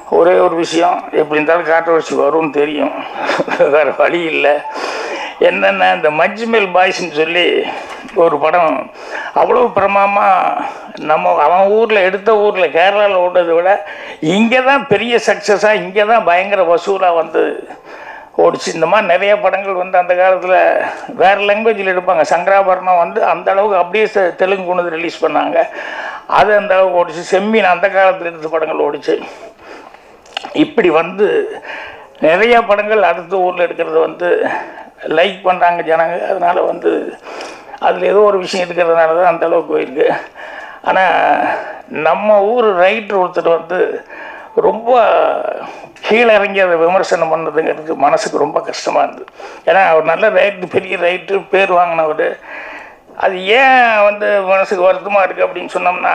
ஒரே ஒரு விஷயம் எப்படி இருந்தாலும் காட்டுவரிசி வரும்னு தெரியும் வேறு வழி இல்லை என்னென்ன இந்த மஞ்சுமேல் பாய்ஸ்ன்னு சொல்லி ஒரு படம் அவ்வளோ பிரமாமாக நம்ம அவன் ஊரில் எடுத்த ஊரில் கேரளாவில் ஓடுறதை விட இங்கே தான் பெரிய சக்ஸஸாக இங்கே தான் பயங்கர வசூலாக வந்து ஓடிச்சு இந்த மாதிரி நிறைய படங்கள் வந்து அந்த காலத்தில் வேறு லாங்குவேஜில் எடுப்பாங்க சங்கராபரணம் வந்து அந்த அளவுக்கு அப்படியே தெ- தெலுங்கு கொண்டு வந்து ரிலீஸ் பண்ணாங்க அது அந்த அளவுக்கு ஓடிச்சு செம்மீன் அந்த காலத்தில் எடுத்த படங்கள் ஓடிச்சு இப்படி வந்து நிறைய படங்கள் அடுத்த ஊரில் எடுக்கிறது வந்து லைக் பண்ணுறாங்க ஜனங்க அதனால் வந்து அதில் ஏதோ ஒரு விஷயம் இருக்கிறதுனால தான் அந்த அளவுக்கு போயிருக்கு ஆனால் நம்ம ஊர் ரைட்டர் ஒருத்தர் வந்து ரொம்ப கீழே இறங்கி அதை விமர்சனம் பண்ணதுங்கிறது மனசுக்கு ரொம்ப கஷ்டமாக இருந்தது ஏன்னா அவர் நல்ல ரைட்டு பெரிய ரைட்டு பேர் வாங்கினவர் அது ஏன் வந்து மனசுக்கு வருத்தமாக இருக்குது அப்படின்னு சொன்னோம்னா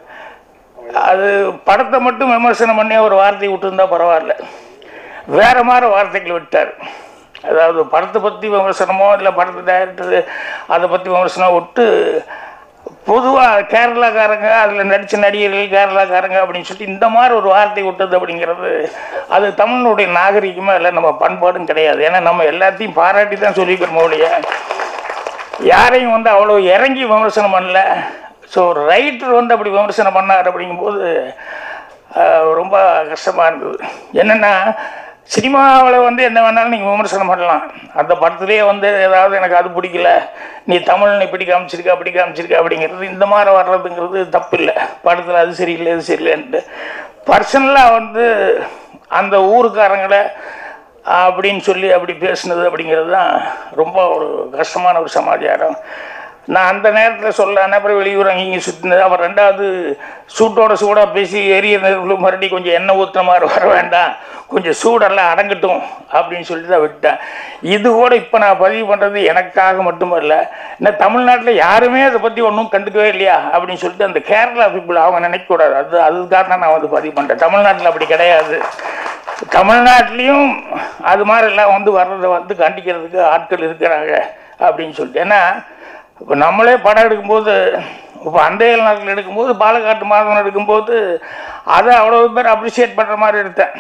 அது படத்தை மட்டும் விமர்சனம் பண்ணி ஒரு வார்த்தை விட்டுருந்தா பரவாயில்ல வேற மாதிரி வார்த்தைகள் விட்டார் அதாவது படத்தை பற்றி விமர்சனமோ இல்லை படத்தை டைரக்டர் அதை பற்றி விமர்சனம் விட்டு பொதுவாக கேரளாக்காரங்க அதில் நடித்த நடிகர்கள் கேரளாக்காரங்க அப்படின்னு சொல்லிட்டு இந்த மாதிரி ஒரு வார்த்தை விட்டது அப்படிங்கிறது அது தமிழனுடைய நாகரிகமாக இல்லை நம்ம பண்பாடும் கிடையாது ஏன்னா நம்ம எல்லாத்தையும் பாராட்டி தான் சொல்லிக்கிறோம் ஒழிய யாரையும் வந்து அவ்வளோ இறங்கி விமர்சனம் பண்ணல ஸோ ஒரு ரைட்டர் வந்து அப்படி விமர்சனம் பண்ணார் அப்படிங்கும்போது ஆஹ், ரொம்ப கஷ்டமாக இருந்தது என்னென்னா சினிமாவில் வந்து என்ன வேணாலும் நீங்கள் விமர்சனம் பண்ணலாம் அந்த படத்துலேயே வந்து ஏதாவது எனக்கு அது பிடிக்கல நீ தமிழ் இப்படி காமிச்சிருக்க அப்படி காமிச்சிருக்க அப்படிங்கிறது இந்த மாதிரி வர்றதுங்கிறது தப்பு இல்லை படத்தில் அது சரியில்லை இது சரியில்லைன்ட்டு பர்சனலாக வந்து அந்த ஊருக்காரங்களை அப்படின்னு சொல்லி அப்படி பேசுனது அப்படிங்கிறது தான் ரொம்ப ஒரு கஷ்டமான ஒரு சமாச்சாரம் நான் அந்த நேரத்தில் சொல்ல அப்புறம் வெளியூர் அங்கேயும் சுற்றினது அப்புறம் ரெண்டாவது சூட்டோட சூடாக பேசி எரிய நெருப்பில் மறுபடியும் கொஞ்சம் எண்ணெய் ஊற்றுற மாதிரி வர வேண்டாம் கொஞ்சம் சூடெல்லாம் அடங்கட்டும் அப்படின்னு சொல்லிட்டு தான் விட்டேன் இது கூட இப்போ நான் பதிவு பண்ணுறது எனக்காக மட்டுமல்ல என்ன தமிழ்நாட்டில் யாருமே அதை பற்றி ஒன்றும் கண்டுக்கவே இல்லையா அப்படின்னு சொல்லிட்டு அந்த கேரளா பீப்புள் அவங்க நினைக்கக்கூடாது அது அதுக்காக தான் நான் வந்து பதிவு பண்ணுறேன் தமிழ்நாட்டில் அப்படி கிடையாது தமிழ்நாட்டிலையும் அது மாதிரிலாம் வந்து வர்றதை வந்து கண்டிக்கிறதுக்கு ஆட்கள் இருக்கிறாங்க அப்படின்னு சொல்லிட்டு ஏன்னா இப்போ நம்மளே படம் எடுக்கும்போது இப்போ அந்தையல் நாட்டில் எடுக்கும்போது பாலக்காட்டு மாதவன் எடுக்கும்போது அதை அவ்வளோ பேர் அப்ரிஷியேட் பண்ணுற மாதிரி எடுத்தேன்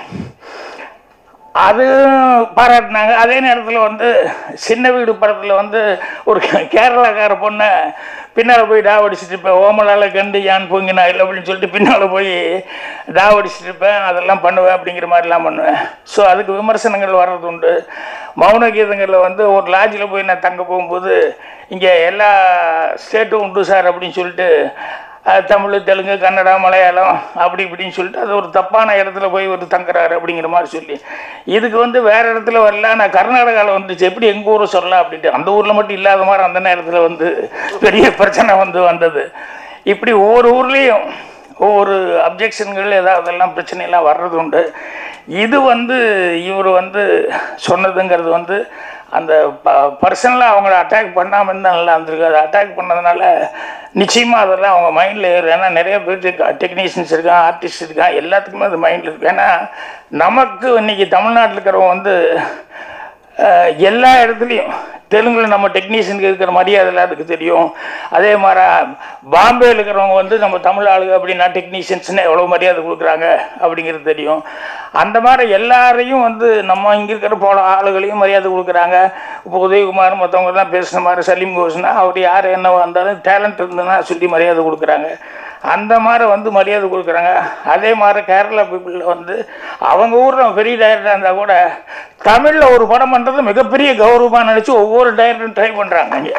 அது பாராட்டினாங்க அதே நேரத்தில் வந்து சின்ன வீடு படத்தில் வந்து ஒரு கேரளாக்கார பொண்ணை பின்னால் போய் டாவடிச்சிட்டு இருப்பேன் ஓமலால் கண்டு யான் பொங்கினா இல்லை அப்படின்னு சொல்லிட்டு பின்னால் போய் டாவடிச்சிட்டு இருப்பேன் அதெல்லாம் பண்ணுவேன் அப்படிங்கிற மாதிரிலாம் பண்ணுவேன் ஸோ அதுக்கு விமர்சனங்கள் வர்றது உண்டு மௌன கீதங்களில் வந்து ஒரு லாட்ஜில் போய் நான் தங்க போகும்போது இங்கே எல்லா ஸ்டேட்டும் உண்டு சார் அப்படின்னு சொல்லிட்டு அஹ், தமிழ் தெலுங்கு கன்னடா மலையாளம் அப்படி இப்படின்னு சொல்லிட்டு அது ஒரு தப்பான இடத்துல போய் ஒரு தங்குறாரு அப்படிங்கிற மாதிரி சொல்லி இதுக்கு வந்து வேற இடத்துல வரல நான் கர்நாடகாவில் வந்துச்சு எப்படி எங்கள் ஊரை சொல்லலாம் அப்படின்ட்டு அந்த ஊரில் மட்டும் இல்லாத மாதிரி அந்த நேரத்தில் வந்து பெரிய பிரச்சனை வந்து வந்தது இப்படி ஒவ்வொரு ஊர்லேயும் ஒவ்வொரு அப்ஜெக்ஷன்கள் ஏதாவதெல்லாம் பிரச்சனையெல்லாம் வர்றது உண்டு இது வந்து இவர் வந்து சொன்னதுங்கிறது வந்து அந்த ப பர்சனலாக அவங்கள அட்டாக் பண்ணாமல் இருந்தால் நல்லா இருந்திருக்கு அதை அட்டாக் பண்ணதுனால நிச்சயமாக அதெல்லாம் அவங்க மைண்டில் ஏறும் ஏன்னா நிறைய பேர் டெக்னீஷியன்ஸ் இருக்கான் ஆர்டிஸ்ட் இருக்கான் எல்லாத்துக்குமே அது மைண்டில் இருக்கு ஏன்னா நமக்கு இன்னைக்கு தமிழ்நாட்டில் இருக்கிறவங்க வந்து அஹ், எல்லா இடத்துலையும் தெலுங்குல நம்ம டெக்னீஷியனுக்கு இருக்கிற மரியாதைலாம் அதுக்கு தெரியும் அதே மாதிரி பாம்பேயில் இருக்கிறவங்க வந்து நம்ம தமிழ் ஆளுங்க அப்படின்னா டெக்னீஷியன்ஸ்னு எவ்வளோ மரியாதை கொடுக்குறாங்க அப்படிங்கிறது தெரியும் அந்த மாதிரி எல்லாரையும் வந்து நம்ம இங்கே இருக்கிற போல ஆளுகளையும் மரியாதை கொடுக்குறாங்க இப்போ உதயகுமார் மற்றவங்கலாம் பேசுன மாதிரி சலீம் கோஷ்னா அவர் யார் என்ன வந்தாலும் டேலண்ட் இருந்ததுன்னா சொல்லி மரியாதை கொடுக்குறாங்க அந்த மாதிரி வந்து மரியாதை கொடுக்குறாங்க அதே மாதிரி கேரளா பீப்புளில் வந்து அவங்க ஊரில் பெரிய டைரக்டராக இருந்தால் கூட தமிழில் ஒரு படம் பண்ணுறது மிகப்பெரிய கௌரவமாக நினச்சி ஒவ்வொரு டைரக்டரும் ட்ரை பண்ணுறாங்க இங்கே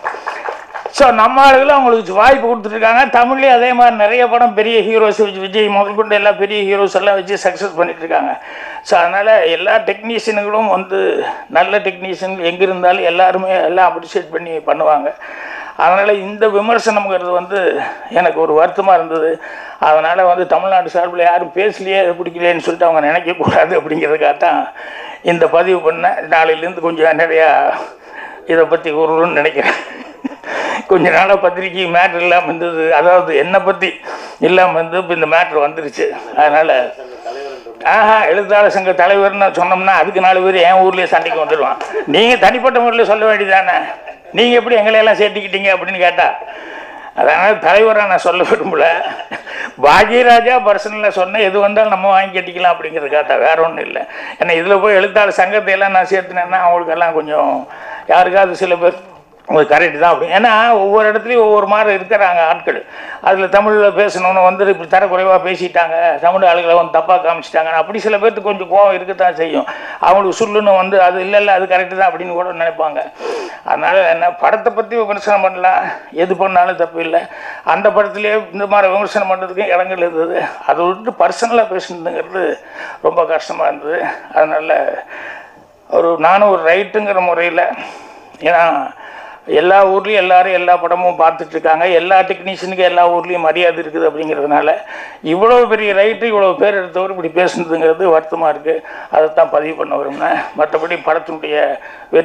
ஸோ நம்ம ஆளுகளும் அவங்களுக்கு வாய்ப்பு கொடுத்துருக்காங்க தமிழ்லேயே அதே மாதிரி நிறைய படம் பெரிய ஹீரோஸ் விஜய் முதல் கொண்டு எல்லா பெரிய ஹீரோஸ் எல்லாம் வச்சு சக்ஸஸ் பண்ணிட்டு இருக்காங்க ஸோ அதனால் எல்லா டெக்னீஷியனுங்களும் வந்து நல்ல டெக்னீஷியன் எங்கே இருந்தாலும் எல்லாருமே எல்லாம் அப்ரிஷியேட் பண்ணி பண்ணுவாங்க அதனால் இந்த விமர்சனம்ங்கிறது வந்து எனக்கு ஒரு வருத்தமாக இருந்தது அதனால் வந்து தமிழ்நாடு சார்பில் யாரும் பேசலையே அது பிடிக்கலையேன்னு சொல்லிட்டு அவங்க நினைக்கக்கூடாது அப்படிங்கிறதுக்காக தான் இந்த பதிவு பண்ணேன் நாளையிலேருந்து கொஞ்சம் நிறையா இதை பற்றி கூறணும்னு நினைக்கிறேன் கொஞ்ச நாளாக பத்திரிக்கை மேட்ரு இல்லாமல் இருந்தது அதாவது என்னை பற்றி இல்லாமல் இருந்து இப்போ இந்த மேட்ரு வந்துருச்சு அதனால் ஆஹா எழுத்தாளர் சங்க தலைவர்னு சொன்னோம்னா அதுக்கு நாலு பேர் என் ஊர்லேயே சண்டைக்கு வந்துடுவான் நீங்கள் தனிப்பட்ட முறையில் சொல்ல வேண்டியதானே நீங்கள் எப்படி எங்களையெல்லாம் சேர்த்துக்கிட்டீங்க அப்படின்னு கேட்டா அதனால் தலைவராக நான் சொல்ல விரும்பல பாக்யராஜா பர்சனலில் சொன்ன எது வந்தாலும் நம்ம வாங்கி கட்டிக்கலாம் அப்படிங்கிறதுக்காக தான் வேற ஒன்றும் இல்லை ஏன்னா இதில் போய் எழுத்தாளர் சங்கத்தை எல்லாம் நான் சேர்த்துனேன்னா அவங்களுக்கெல்லாம் கொஞ்சம் யாருக்காவது சில பேர் அது கரெக்டு தான் அப்படி ஏன்னா ஒவ்வொரு இடத்துலையும் ஒவ்வொரு மாதிரி இருக்கிறாங்க ஆட்கள் அதில் தமிழில் பேசணும்னு வந்து இப்படி தரக்குறைவாக பேசிட்டாங்க தமிழ் ஆளுகளை வந்து தப்பாக காமிச்சிட்டாங்க அப்படி சில பேர்த்துக்கு கொஞ்சம் கோவம் இருக்கத்தான் செய்யும் அவங்களுக்கு சொல்லுன்னு வந்து அது இல்லை இல்லை அது கரெக்டு தான் அப்படின்னு கூட நினைப்பாங்க அதனால் என்ன படத்தை பற்றி விமர்சனம் பண்ணலாம் எது பண்ணாலும் தப்பு இல்லை அந்த படத்துலேயே இந்த மாதிரி விமர்சனம் பண்ணுறதுக்கும் இடங்கள் இருந்தது அதை விட்டு பர்சனலாக பேசுனதுங்கிறது ரொம்ப கஷ்டமாக இருந்தது அதனால் ஒரு நானும் ஒரு ரைட்டுங்கிற முறையில் ஏன்னா எல்லா ஊர்லேயும் எல்லாரும் எல்லா படமும் பார்த்துட்டு இருக்காங்க எல்லா டெக்னீஷியனுக்கும் எல்லா ஊர்லேயும் மரியாதை இருக்குது அப்படிங்கிறதுனால இவ்வளோ பெரிய ரைட்டு இவ்வளோ பேர் எடுத்தவர் இப்படி பேசுனதுங்கிறது வருத்தமாக இருக்குது அதைத்தான் பதிவு பண்ண விரும்பினேன் மற்றபடி படத்தினுடைய